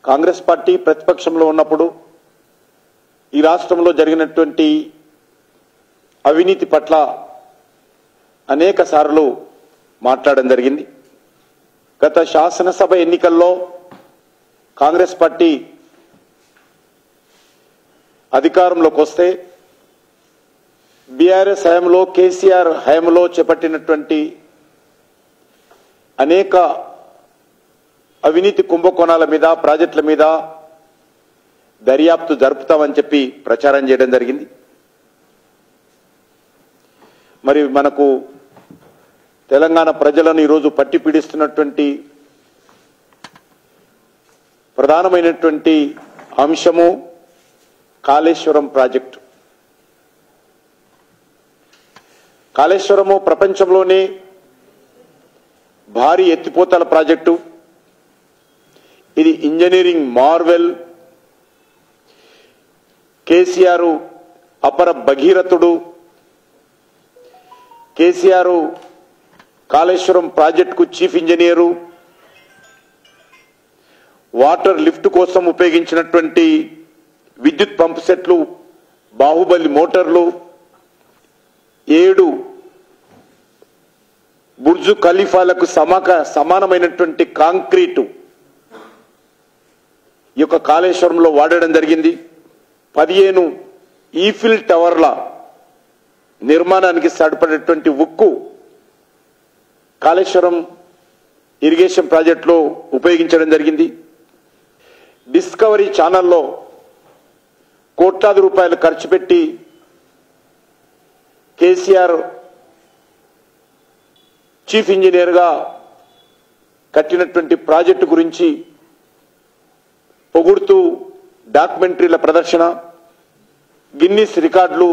Congress party ప్రతిపక్షంలో ఉన్నప్పుడు ఈ రాష్ట్రంలో జరిగినటువంటి అవినీతి పట్ల అనేక సార్లు మాట్లాడడం జరిగింది గత శాసనసభ ఎన్నికల్లో కాంగ్రెస్ పార్టీ అధికారంలోకి వస్తే బీఆర్ఎస్ హయాంలో కేసీఆర్ హయాంలో చేపట్టినటువంటి అనేక అవినీతి కుంభకోణాల మీద ప్రాజెక్టుల మీద దర్యాప్తు జరుపుతామని చెప్పి ప్రచారం చేయడం జరిగింది మరి మనకు తెలంగాణ ప్రజలను ఈరోజు పట్టి పీడిస్తున్నటువంటి ప్రధానమైనటువంటి అంశము కాళేశ్వరం ప్రాజెక్టు కాళేశ్వరము ప్రపంచంలోనే భారీ ఎత్తిపోతల ప్రాజెక్టు ఇది ఇంజనీరింగ్ మార్వెల్ కేసీఆర్ అపర భగీరథుడు కేసీఆర్ కాళేశ్వరం ప్రాజెక్టుకు చీఫ్ ఇంజనీరు వాటర్ లిఫ్ట్ కోసం ఉపయోగించినటువంటి విద్యుత్ పంప్ సెట్లు బాహుబలి మోటార్లు ఏడు బుర్జు ఖలీఫాలకు సమాక సమానమైనటువంటి కాంక్రీటు ఈ యొక్క కాళేశ్వరంలో వాడడం జరిగింది పదిహేను ఈఫిల్ టవర్ల నిర్మాణానికి సరిపడేటువంటి ఉక్కు కాళేశ్వరం ఇరిగేషన్ ప్రాజెక్టులో ఉపయోగించడం జరిగింది డిస్కవరీ ఛానల్లో కోట్లాది రూపాయలు ఖర్చు పెట్టి కేసీఆర్ చీఫ్ ఇంజనీర్గా కట్టినటువంటి ప్రాజెక్టు గురించి పొగుడుతూ డాక్యుమెంటరీల ప్రదర్శన గిన్నిస్ రికార్డులు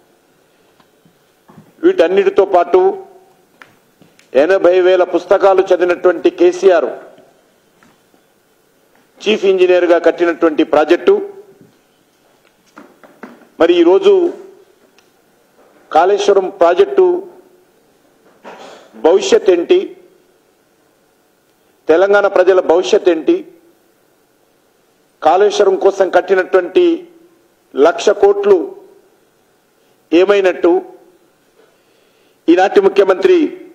వీటన్నిటితో పాటు ఎనభై వేల పుస్తకాలు చదివినటువంటి కేసీఆర్ చీఫ్ ఇంజనీర్గా కట్టినటువంటి ప్రాజెక్టు మరి ఈరోజు కాళేశ్వరం ప్రాజెక్టు భవిష్యత్ ఏంటి తెలంగాణ ప్రజల భవిష్యత్ ఏంటి కాళేశ్వరం కోసం కట్టినటువంటి లక్ష కోట్లు ఏమైనట్టు ఈనాటి ముఖ్యమంత్రి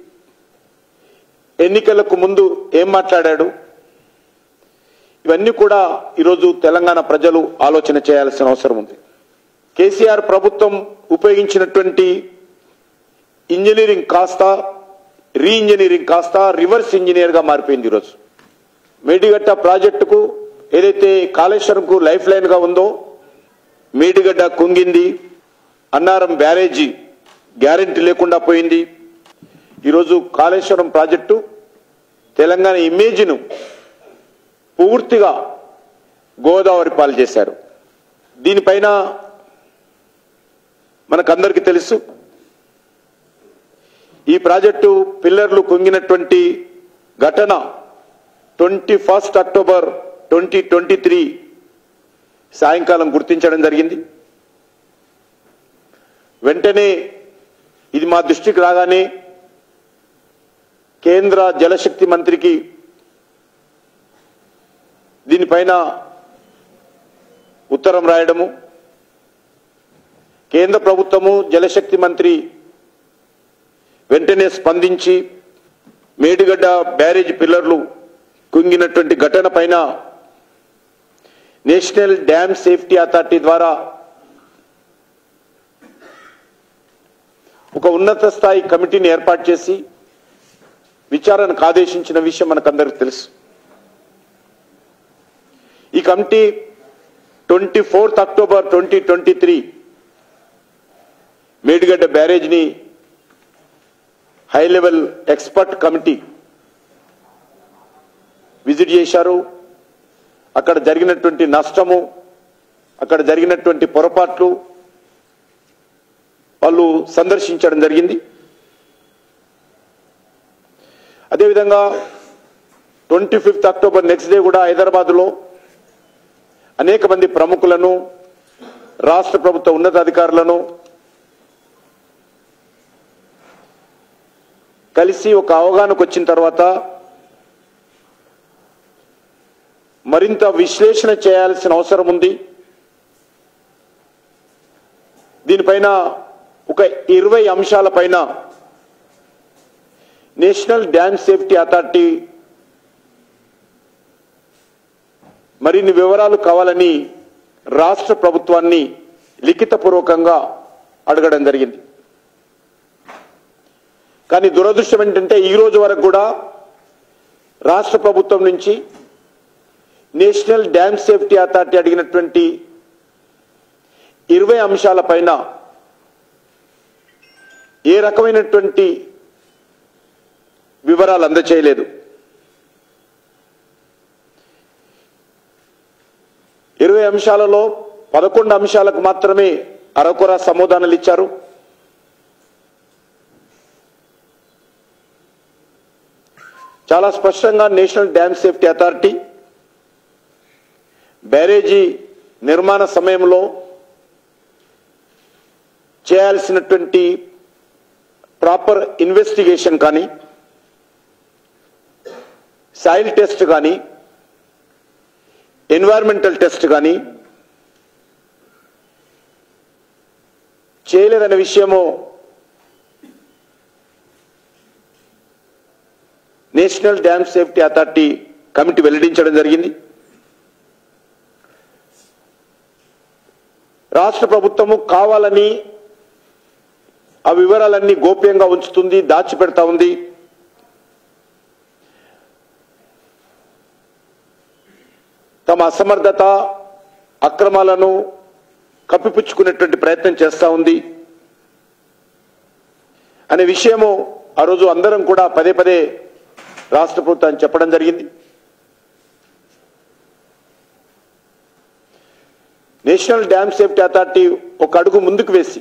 ఎన్నికలకు ముందు ఏం మాట్లాడాడు ఇవన్నీ కూడా ఈరోజు తెలంగాణ ప్రజలు ఆలోచన చేయాల్సిన అవసరం ఉంది కేసీఆర్ ప్రభుత్వం ఉపయోగించినటువంటి ఇంజనీరింగ్ కాస్త రీ ఇంజనీరింగ్ కాస్త రివర్స్ ఇంజనీర్గా మారిపోయింది ఈరోజు మేడిగడ్డ ప్రాజెక్టుకు ఏదైతే కాళేశ్వరంకు లైఫ్ లైన్గా ఉందో మేడిగడ్డ కుంగింది అన్నారం బ్యారేజీ గ్యారెంటీ లేకుండా పోయింది ఈరోజు కాళేశ్వరం ప్రాజెక్టు తెలంగాణ ఇమేజ్ను పూర్తిగా గోదావరి పాలు చేశారు దీనిపైన మనకందరికీ తెలుసు ఈ ప్రాజెక్టు పిల్లర్లు కుంగినటువంటి ఘటన twenty first October twenty twenty three సాయంకాలం గుర్తించడం జరిగింది వెంటనే ఇది మా దృష్టికి రాగానే కేంద్ర జలశక్తి మంత్రికి దీనిపైన ఉత్తరం రాయడము కేంద్ర ప్రభుత్వము జలశక్తి మంత్రి వెంటనే స్పందించి మేడిగడ్డ బ్యారేజ్ పిల్లర్లు కుంగినటువంటి ఘటన పైన నేషనల్ డ్యామ్ సేఫ్టీ అథారిటీ ద్వారా ఒక ఉన్నత స్థాయి కమిటీని ఏర్పాటు చేసి విచారణకు ఆదేశించిన విషయం మనకందరికి తెలుసు ఈ committee twenty fourth October twenty twenty three Medigadda బ్యారేజ్ని high level expert committee visit చేశారు అక్కడ జరిగినటువంటి నష్టము అక్కడ జరిగినటువంటి పొరపాట్లు వాళ్ళు సందర్శించడం జరిగింది అదేవిధంగా twenty fifth October next day కూడా హైదరాబాద్లో అనేక మంది ప్రముఖులను రాష్ట్ర ప్రభుత్వ ఉన్నతాధికారులను కలిసి ఒక అవగాహనకు వచ్చిన తర్వాత మరి మరింత విశ్లేషణ చేయాల్సిన అవసరం ఉంది దీనిపైన ఒక ఇరవై అంశాలపైన నేషనల్ డ్యామ్ సేఫ్టీ అథారిటీ మరిన్ని వివరాలు కావాలని రాష్ట్ర ప్రభుత్వాన్ని లిఖితపూర్వకంగా అడగడం జరిగింది కానీ దురదృష్టం ఏంటంటే ఈ రోజు వరకు కూడా రాష్ట్ర ప్రభుత్వం నుంచి నేషనల్ డ్యామ్ సేఫ్టీ అథారిటీ అడిగినటువంటి ఇరవై అంశాలపైన ఏ రకమైనటువంటి వివరాలు అందచేయలేదు ఇరవై అంశాలలో పదకొండు అంశాలకు మాత్రమే అరకొర సమాధానాలు ఇచ్చారు చాలా స్పష్టంగా national dam safety authority barrage నిర్మాణ సమయంలో చేయాల్సినటువంటి ప్రాపర్ ఇన్వెస్టిగేషన్ కానీ సాయిల్ టెస్ట్ కానీ ఎన్వైర్మెంటల్ టెస్ట్ కానీ చేయలేదనే విషయము national dam safety authority committee వెల్లడించడం జరిగింది రాష్ట్ర ప్రభుత్వము కావాలని ఆ వివరాలన్నీ గోప్యంగా ఉంచుతుంది దాచిపెడతా ఉంది తమ అసమర్థత అక్రమాలను కప్పిపుచ్చుకునేటువంటి ప్రయత్నం చేస్తా ఉంది అనే విషయము ఆ రోజు అందరం కూడా పదే పదే రాష్ట్ర ప్రభుత్వాన్ని చెప్పడం జరిగింది నేషనల్ డ్యామ్ సేఫ్టీ అథారిటీ ఒక అడుగు ముందుకు వేసి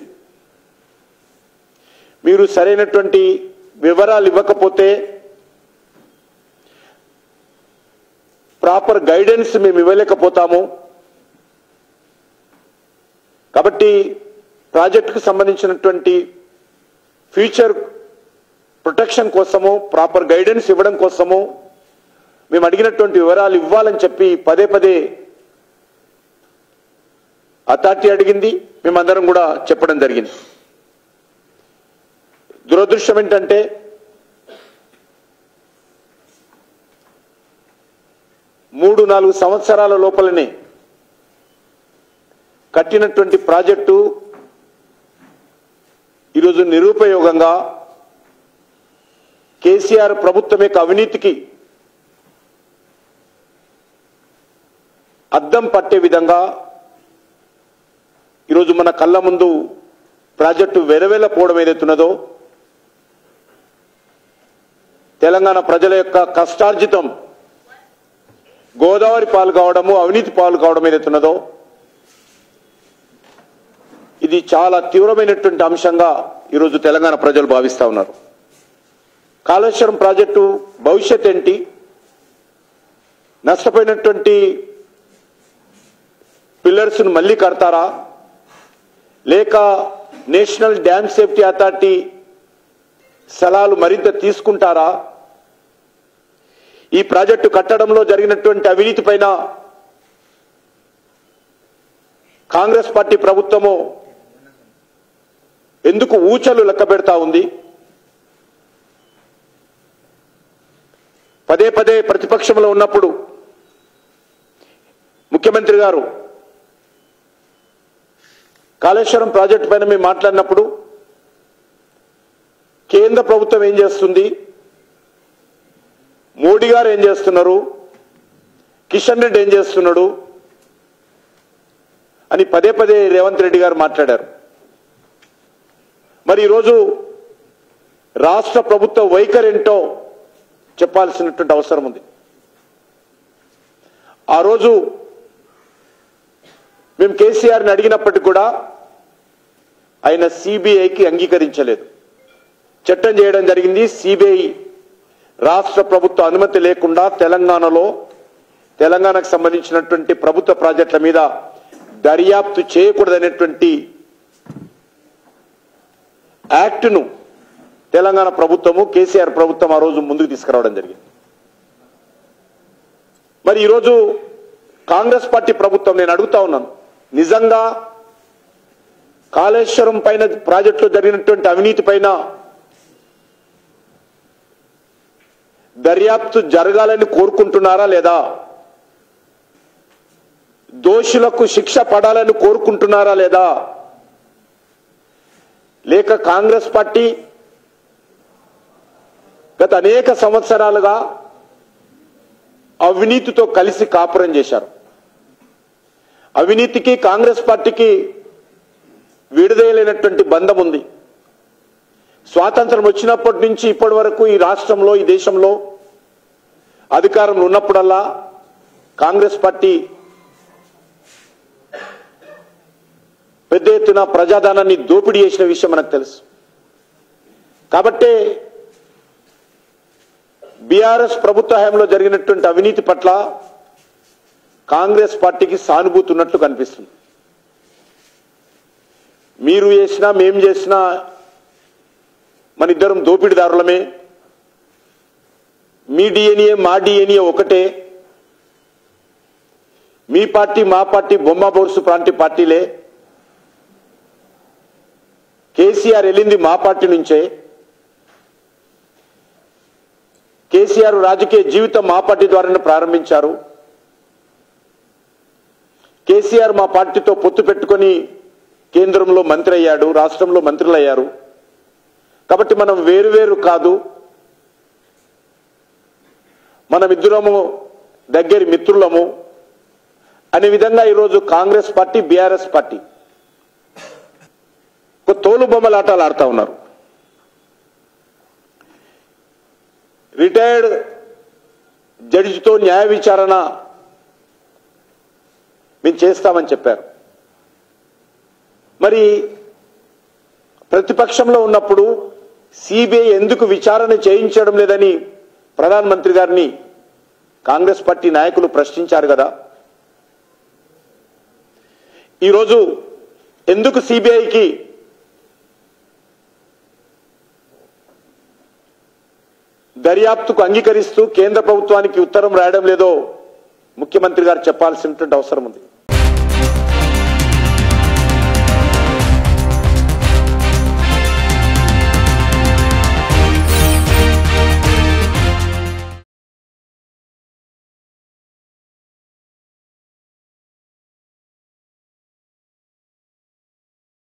మీరు సరైనటువంటి వివరాలు ఇవ్వకపోతే ప్రాపర్ గైడెన్స్ మేము ఇవ్వలేకపోతాము కాబట్టి ప్రాజెక్టుకు సంబంధించినటువంటి ఫ్యూచర్ ప్రొటెక్షన్ కోసము ప్రాపర్ గైడెన్స్ ఇవ్వడం కోసము మేము అడిగినటువంటి వివరాలు ఇవ్వాలని చెప్పి పదే పదే అథారిటీ అడిగింది మేమందరం కూడా చెప్పడం జరిగింది దురదృష్టం ఏంటంటే మూడు నాలుగు సంవత్సరాల లోపలనే కట్టినటువంటి ప్రాజెక్టు ఈరోజు నిరుపయోగంగా కేసీఆర్ ప్రభుత్వం యొక్క అవినీతికి అద్దం పట్టే విధంగా ఈరోజు మన కళ్ళ ముందు ప్రాజెక్టు వెరవెలపోవడం ఏదైతున్నదో తెలంగాణ ప్రజల యొక్క కష్టార్జితం గోదావరి పాలు కావడము అవినీతి పాలు కావడం ఏదైతున్నదో ఇది చాలా తీవ్రమైనటువంటి అంశంగా ఈరోజు తెలంగాణ ప్రజలు భావిస్తా ఉన్నారు కాళేశ్వరం ప్రాజెక్టు భవిష్యత్ ఏంటి నష్టపోయినటువంటి పిల్లర్స్ను మళ్ళీ కడతారా లేక నేషనల్ డ్యామ్ సేఫ్టీ అథారిటీ స్థలాలు మరింత తీసుకుంటారా ఈ ప్రాజెక్టు కట్టడంలో జరిగినటువంటి అవినీతి పైన కాంగ్రెస్ పార్టీ ప్రభుత్వము ఎందుకు ఊచలు లెక్క పెడతా ఉంది పదే పదే ప్రతిపక్షంలో ఉన్నప్పుడు ముఖ్యమంత్రి గారు కాళేశ్వరం ప్రాజెక్టు పైన మేము మాట్లాడినప్పుడు కేంద్ర ప్రభుత్వం ఏం చేస్తుంది మోడీ గారు ఏం చేస్తున్నారు కిషన్ రెడ్డి ఏం చేస్తున్నాడు అని పదే పదే రేవంత్ రెడ్డి గారు మాట్లాడారు మరి ఈరోజు రాష్ట్ర ప్రభుత్వ వైఖరి ఏంటో చెప్పాల్సినటువంటి అవసరం ఉంది ఆ రోజు మేము కేసీఆర్ని అడిగినప్పటికీ కూడా ఆయన సిబిఐకి అంగీకరించలేదు చట్టం చేయడం జరిగింది సిబిఐ రాష్ట్ర ప్రభుత్వ అనుమతి లేకుండా తెలంగాణలో తెలంగాణకు సంబంధించినటువంటి ప్రభుత్వ ప్రాజెక్టుల మీద దర్యాప్తు చేయకూడదనేటువంటి యాక్ట్ను తెలంగాణ ప్రభుత్వము కేసీఆర్ ప్రభుత్వం ఆ రోజు ముందుకు తీసుకురావడం జరిగింది మరి ఈరోజు కాంగ్రెస్ పార్టీ ప్రభుత్వం నేను అడుగుతా ఉన్నాను నిజంగా కాళేశ్వరం పైన ప్రాజెక్టులో జరిగినటువంటి అవినీతి పైన దర్యాప్తు జరగాలని కోరుకుంటున్నారా లేదా దోషులకు శిక్ష పడాలని కోరుకుంటున్నారా లేదా లేక కాంగ్రెస్ పార్టీ గత అనేక సంవత్సరాలుగా అవినీతితో కలిసి కాపురం చేశారు అవినీతికి కాంగ్రెస్ పార్టీకి విడుదలైనటువంటి బంధం ఉంది స్వాతంత్రం వచ్చినప్పటి నుంచి ఇప్పటి వరకు ఈ రాష్ట్రంలో ఈ దేశంలో అధికారంలో ఉన్నప్పుడల్లా కాంగ్రెస్ పార్టీ పెద్ద ఎత్తున ప్రజాధనాన్ని దోపిడీ చేసిన విషయం మనకు తెలుసు కాబట్టే బీఆర్ఎస్ ప్రభుత్వ హయాంలో జరిగినటువంటి అవినీతి పట్ల కాంగ్రెస్ పార్టీకి సానుభూతి ఉన్నట్లు కనిపిస్తుంది మీరు చేసినా మేం చేసినా మన ఇద్దరం దోపిడీదారులమే మీ డిఎన్ఏ మా డిఎన్ఏ ఒకటే మీ పార్టీ మా పార్టీ బొమ్మ బోర్సు ప్రాంతి పార్టీలే కేసీఆర్ వెళ్ళింది మా పార్టీ నుంచే కేసీఆర్ రాజకీయ జీవితం మా పార్టీ ద్వారానే ప్రారంభించారు కేసీఆర్ మా పార్టీతో పొత్తు పెట్టుకొని కేంద్రంలో మంత్రి అయ్యాడు రాష్ట్రంలో మంత్రులు అయ్యారు కాబట్టి మనం వేరువేరు కాదు మనమిద్దరము దగ్గరి మిత్రులము అనే విధంగా ఈరోజు కాంగ్రెస్ పార్టీ బీఆర్ఎస్ పార్టీ ఒక తోలు బొమ్మలాటాలు ఆడుతా ఉన్నారు రిటైర్డ్ జడ్జితో న్యాయ విచారణ మేము చేస్తామని చెప్పారు మరి ప్రతిపక్షంలో ఉన్నప్పుడు సిబిఐ ఎందుకు విచారణ చేయించడం లేదని ప్రధానమంత్రి గారిని కాంగ్రెస్ పార్టీ నాయకులు ప్రశ్నించారు కదా ఈరోజు ఎందుకు సిబిఐకి దర్యాప్తుకు అంగీకరిస్తూ కేంద్ర ప్రభుత్వానికి ఉత్తరం రాయడం లేదో ముఖ్యమంత్రి గారు చెప్పాల్సినటువంటి అవసరం ఉంది